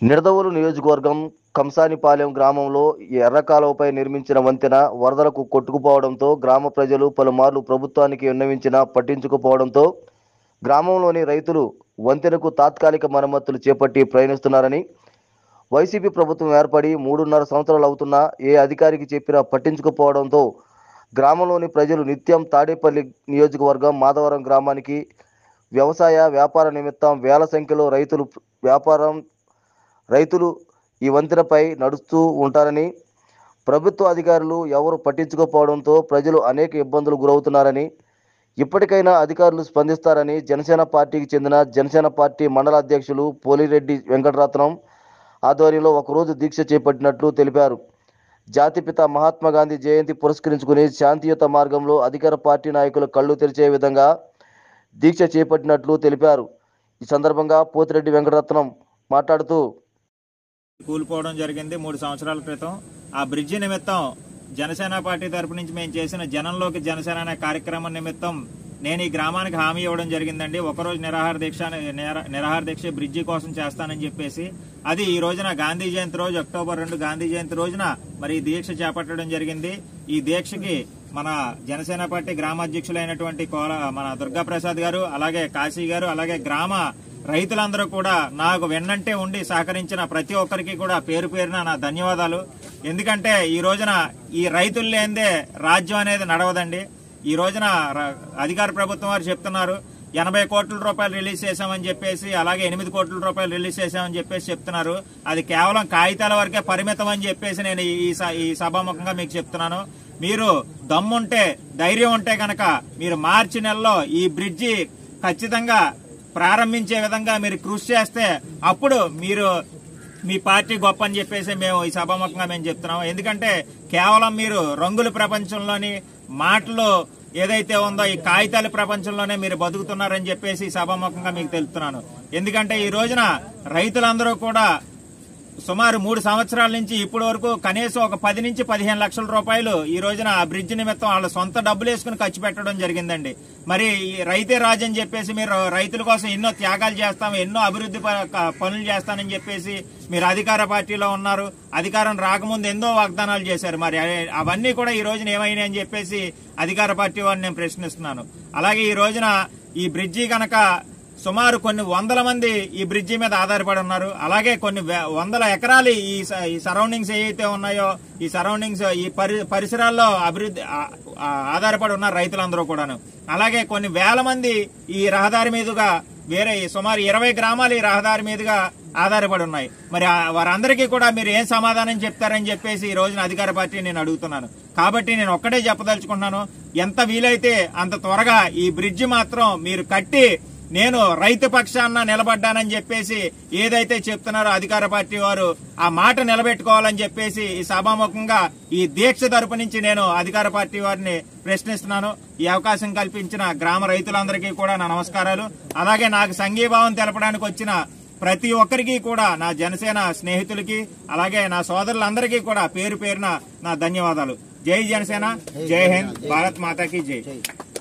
నిడదవోలు నియోజకవర్గం కంసానిపాలెం గ్రామంలో ఈ ఎర్రకాలువపై నిర్మించిన వంతెన వరదలకు కొట్టుకుపోవడంతో గ్రామ ప్రజలు పలుమార్లు ప్రభుత్వానికి విన్నవించినా పట్టించుకోపోవడంతో గ్రామంలోని రైతులు వంతెనకు తాత్కాలిక మరమ్మతులు చేపట్టి ప్రయాణిస్తున్నారని వైసీపీ ప్రభుత్వం ఏర్పడి మూడున్నర సంవత్సరాలు అవుతున్నా ఏ అధికారికి చెప్పినా పట్టించుకోపోవడంతో గ్రామంలోని ప్రజలు నిత్యం తాడేపల్లి నియోజకవర్గం మాధవరం గ్రామానికి వ్యవసాయ వ్యాపార నిమిత్తం వేల సంఖ్యలో రైతులు వ్యాపారం రైతులు ఈ వంతెనపై నడుస్తూ ఉంటారని ప్రభుత్వ అధికారులు ఎవరు పట్టించుకోకపోవడంతో ప్రజలు అనేక ఇబ్బందులు గురవుతున్నారని ఇప్పటికైనా అధికారులు స్పందిస్తారని జనసేన పార్టీకి చెందిన జనసేన పార్టీ మండల అధ్యక్షులు పోలిరెడ్డి వెంకటరత్నం ఆధ్వర్యంలో ఒకరోజు దీక్ష చేపట్టినట్లు తెలిపారు జాతిపిత మహాత్మా గాంధీ జయంతి పురస్కరించుకుని శాంతియుత మార్గంలో అధికార పార్టీ నాయకులు కళ్ళు తెరిచే విధంగా దీక్ష చేపట్టినట్లు తెలిపారు ఈ సందర్భంగా పోతిరెడ్డి వెంకటరత్నం మాట్లాడుతూ కూలిపోవడం జరిగింది మూడు సంవత్సరాల క్రితం ఆ బ్రిడ్జి నిమిత్తం జనసేన పార్టీ తరపు నుంచి మేము చేసిన జనంలోకి జనసేన అనే కార్యక్రమం నిమిత్తం నేను ఈ గ్రామానికి హామీ ఇవ్వడం జరిగిందండి ఒకరోజు నిరాహార దీక్ష నిరా- నిరాహార దీక్ష బ్రిడ్జి కోసం చేస్తానని చెప్పేసి అది ఈ రోజున గాంధీ జయంతి రోజు అక్టోబర్ రెండు గాంధీ జయంతి రోజున మరి ఈ దీక్ష చేపట్టడం జరిగింది ఈ దీక్షకి మన జనసేన పార్టీ గ్రామాధ్యక్షులైనటువంటి కోల మన దుర్గా ప్రసాద్ గారు అలాగే కాశీ గారు అలాగే గ్రామ రైతులందరూ కూడా నాకు వెన్నంటే ఉండి సహకరించిన ప్రతి ఒక్కరికి కూడా పేరు పేరున నా ధన్యవాదాలు ఎందుకంటే ఈ రోజున ఈ రైతులు లేనిదే రాజ్యం అనేది నడవదండి ఈ రోజున ర- అధికార ప్రభుత్వం వారు చెప్తున్నారు ఎనభై కోట్ల రూపాయలు రిలీజ్ చేశామని చెప్పేసి అలాగే ఎనిమిది కోట్ల రూపాయలు రిలీజ్ చేశామని చెప్పేసి చెప్తున్నారు అది కేవలం కాగితాల వరకే పరిమితం అని చెప్పేసి నేను ఈ స- ఈ సభాముఖంగా మీకు చెప్తున్నాను మీరు దమ్ముంటే ధైర్యం ఉంటే గనక మీరు మార్చి నెలలో ఈ బ్రిడ్జి ఖచ్చితంగా ప్రారంభించే విధంగా మీరు కృషి చేస్తే అప్పుడు మీరు మీ పార్టీ గొప్ప అని చెప్పేసి మేము ఈ సభాముఖంగా మేము చెప్తున్నాం ఎందుకంటే కేవలం మీరు రంగుల ప్రపంచంలోని మాటలు ఏదైతే ఉందో ఈ కాగితాల ప్రపంచంలోనే మీరు బతుకుతున్నారని చెప్పేసి ఈ సభాముఖంగా మీకు తెలుపుతున్నాను ఎందుకంటే ఈ రోజున రైతులందరూ కూడా సుమారు మూడు సంవత్సరాల నుంచి ఇప్పటి వరకు కనీసం ఒక పది నుంచి పదిహేను లక్షల రూపాయలు ఈ రోజున ఆ బ్రిడ్జ్ నిమిత్తం వాళ్ళ సొంత డబ్బులు వేసుకుని ఖర్చు పెట్టడం జరిగిందండి మరి ఈ రైతే రాజు అని చెప్పేసి మీరు రైతుల కోసం ఎన్నో త్యాగాలు చేస్తాం ఎన్నో అభివృద్ధి ప- క- పనులు చేస్తానని చెప్పేసి మీరు అధికార పార్టీలో ఉన్నారు అధికారం రాకముందు ఎన్నో వాగ్దానాలు చేశారు మరి అవి- అవన్నీ కూడా ఈ రోజున ఏమైనాయి అని చెప్పేసి అధికార పార్టీ వారిని నేను ప్రశ్నిస్తున్నాను అలాగే ఈ రోజున ఈ బ్రిడ్జి కనుక సుమారు కొన్ని వందల మంది ఈ బ్రిడ్జి మీద ఆధారపడి ఉన్నారు అలాగే కొన్ని వే- వందల ఎకరాలు ఈ స- ఈ సరౌండింగ్స్ ఏవైతే ఉన్నాయో ఈ సరౌండింగ్స్ ఈ పరి పరిసరాల్లో అభివృద్ధి ఆ- ఆ- ఆధారపడి ఉన్నారు రైతులందరూ కూడాను అలాగే కొన్ని వేల మంది ఈ రహదారి మీదుగా వేరే ఈ సుమారు ఇరవై గ్రామాలు ఈ రహదారి మీదుగా ఆధారపడి ఉన్నాయి మరి ఆ- వారందరికీ కూడా మీరు ఏం సమాధానం చెప్తారని చెప్పేసి ఈ రోజున అధికార పార్టీ నేను అడుగుతున్నాను కాబట్టి నేను ఒక్కటే చెప్పదలుచుకుంటున్నాను ఎంత వీలైతే అంత త్వరగా ఈ బ్రిడ్జి మాత్రం మీరు కట్టి నేను రైతు పక్షాన నిలబడ్డానని చెప్పేసి ఏదైతే చెప్తున్నారో అధికార పార్టీ వారు ఆ మాట నిలబెట్టుకోవాలని చెప్పేసి ఈ సభాముఖంగా ఈ దీక్ష తరపు నుంచి నేను అధికార పార్టీ వారిని ప్రశ్నిస్తున్నాను ఈ అవకాశం కల్పించిన గ్రామ రైతులందరికీ కూడా నా నమస్కారాలు అలాగే నాకు సంఘీభావం తెలపడానికి వచ్చిన ప్రతి ఒక్కరికి కూడా నా జనసేన స్నేహితులకి అలాగే నా సోదరులందరికీ కూడా పేరు పేరున నా ధన్యవాదాలు జై జనసేన జై హింద్ భారత్ మాతాకి జై